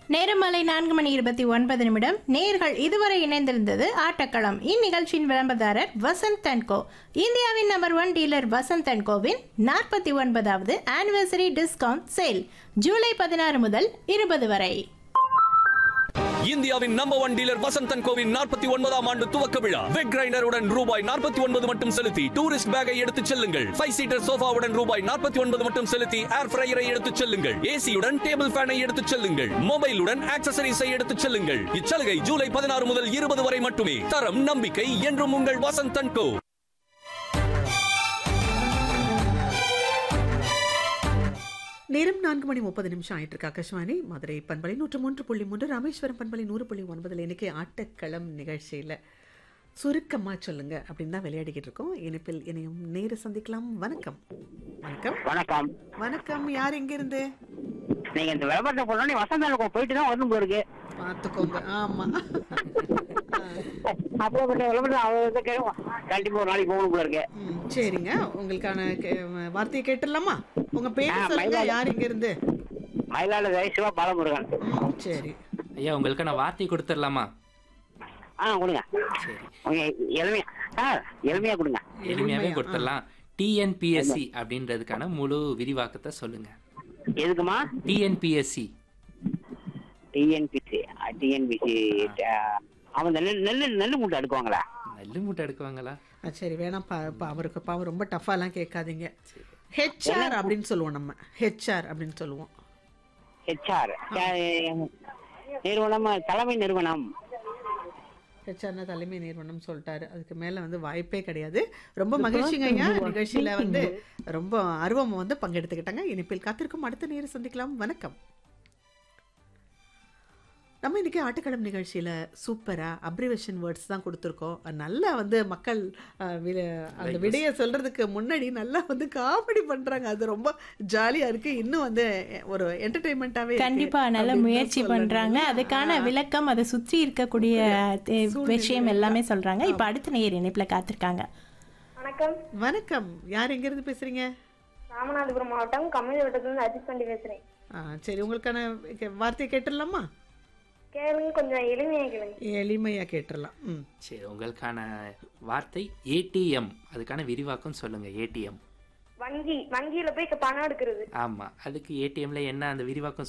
நேரம் மாலை நான்கு மணி இருபத்தி ஒன்பது நிமிடம் நேர்கள் இதுவரை இணைந்திருந்தது ஆட்டக்களம் இந்நிகழ்ச்சியின் விளம்பரதாரர் வசந்த் அன்கோ இந்தியாவின் நம்பர் ஒன் டீலர் வசந்த் அன்கோவின் நாற்பத்தி ஒன்பதாவது ஆனிவர்சரி டிஸ்கவுண்ட் சேல் ஜூலை பதினாறு முதல் இருபது வரை இந்தியாவின் நம்பர் ஒன் டீலர் வசந்தன் கோவின் நாற்பத்தி ஒன்பதாம் ஆண்டு துவக்க விழா வெக் கிரைண்டருடன் ரூபாய் நாற்பத்தி ஒன்பது மட்டும் செலுத்தி டூரிஸ்ட் பேக்கை எடுத்துச் செல்லுங்கள் ஃபைவ் சீட்டர் சோஃபாவுடன் ரூபாய் நாற்பத்தி ஒன்பது மட்டும் செலுத்தி ஏர் ஃப்ரையரை எடுத்துச் செல்லுங்கள் ஏசியுடன் டேபிள் ஃபேனை எடுத்துச் செல்லுங்கள் மொபைலுடன் ஆக்சசரிஸை எடுத்துச் செல்லுங்கள் இச்சலுகை ஜூலை பதினாறு முதல் இருபது வரை மட்டுமே தரம் நம்பிக்கை என்றும் உங்கள் வசந்தன் கோ நேரம் நான்கு மணி முப்பது நிமிஷம் ஆயிட்டு இருக்கு ஆகாஷ்வாணி மதுரை பண்பலை நூற்று மூன்று புள்ளி மூன்று ராமேஸ்வரம் பண்பலை நூறு புள்ளி ஒன்பதுல இன்னைக்கு ஆட்டக்களம் நிகழ்ச்சியில் சுருக்கமா சொல்லுங்க அப்படின்னு தான் விளையாடிக்கிட்டு இருக்கோம் இனிப்பில் இணையும் நேர சந்திக்கலாம் வணக்கம் வணக்கம் வணக்கம் வணக்கம் யார் எங்க இருந்து நீங்க இந்த விளம்பரத்தை போனோடனே வசந்த போயிட்டு தான் வரணும் போல இருக்கு பார்த்துக்கோங்க ஆமா அப்போ விளம்பரம் அவர் வந்து கேட்கும் கண்டிப்பா ஒரு நாளைக்கு போகணும் போல இருக்கு ம், சரிங்க உங்களுக்கான கே- வார்த்தையை கேட்டுடலாமா உங்க பேர் ஆ, சொல்லுங்க மயிலாடுதுறை. யார் எங்க இருந்து மயிலாடுதுறை சிவா பாலமுருகன் ம், சரி ஐயா உங்களுக்கான வார்த்தை கொடுத்துடலாமா ஆ கொடுங்க சரி உங்க எளிமையா சார் எளிமையா கொடுங்க எளிமையாவே கொடுத்துடலாம் டிஎன்பிஎஸ்சி அப்படின்றதுக்கான முழு விரிவாக்கத்தை சொல்லுங்க எதுக்குமா டிஎன்பிஎஸ்சி டிஎன்பிசி டிஎன்பிசி அவன் இந்த நெல் நெல் நெல் மூட்டை அடுக்குவாங்களா நல்ல மூட்டை எடுக்குவாங்களா ஆ, சரி வேணாம் பா பா- அவருக்கு பாவம் ரொம்ப டஃபாலாம் கேட்காதீங்க ஹெச்ஆர் அப்படின்னு சொல்லுவோம் நம்ம ஹெச்ஆர் அப்படின்னு சொல்லுவோம் ஹெச்ஆர் நிறுவனம் தலைமை நிறுவனம் ஹெச்ஆர்னா தலைமை நிறுவனம் சொல்லிட்டாரு அதுக்கு மேல வந்து வாய்ப்பே கிடையாது ரொம்ப மகிழ்ச்சிங்க ஐயா நிகழ்ச்சியில வந்து ரொம்ப ஆர்வம் வந்து பங்கெடுத்துக்கிட்டாங்க இனிப்பில் காத்திருக்கும் அடுத்த நேரம் சந்திக்கலாம் வணக்கம் நம்ம இன்னைக்கு ஆட்டுக்களம் நிகழ்ச்சியில சூப்பரா அப்ரிவேஷன் வேர்ட்ஸ் தான் கொடுத்துருக்கோம் நல்லா வந்து மக்கள் அஹ், வி- அந்த விடையை சொல்றதுக்கு முன்னாடி நல்லா வந்து காமெடி பண்றாங்க அது ரொம்ப ஜாலியா இருக்கு இன்னும் வந்து ஒரு என்டர்டைன்மெண்ட்டாவே கண்டிப்பா நல்ல முயற்சி பண்றாங்க அதுக்கான விளக்கம் அதை சுற்றி இருக்கக்கூடிய தே- விஷயம் எல்லாமே சொல்றாங்க இப்ப அடுத்த நேர் இணைப்புல காத்திருக்காங்க வணக்கம் வணக்கம் யார் எங்க இருந்து பேசுறீங்க ராமநாதபுரம் மாவட்டம் கம்மில் வட்டத்துலேருந்து அஜித் பண்டி பேசுகிறேன் ஆ, சரி உங்களுக்கான கே- வார்த்தையை கேட்டுடலாமா கேளுங்க கொஞ்சம் எளிமையாக கேளுங்க எளிமையா கேட்டுடலாம் ம் சரி உங்களுக்கான வார்த்தை ஏடிஎம் அதுக்கான விரிவாக்கம் சொல்லுங்க ஏடிஎம் வங்கி வங்கியில் போய் பணம் எடுக்கிறது ஆமா அதுக்கு ஏடிஎம்ல என்ன அந்த விரிவாக்கம்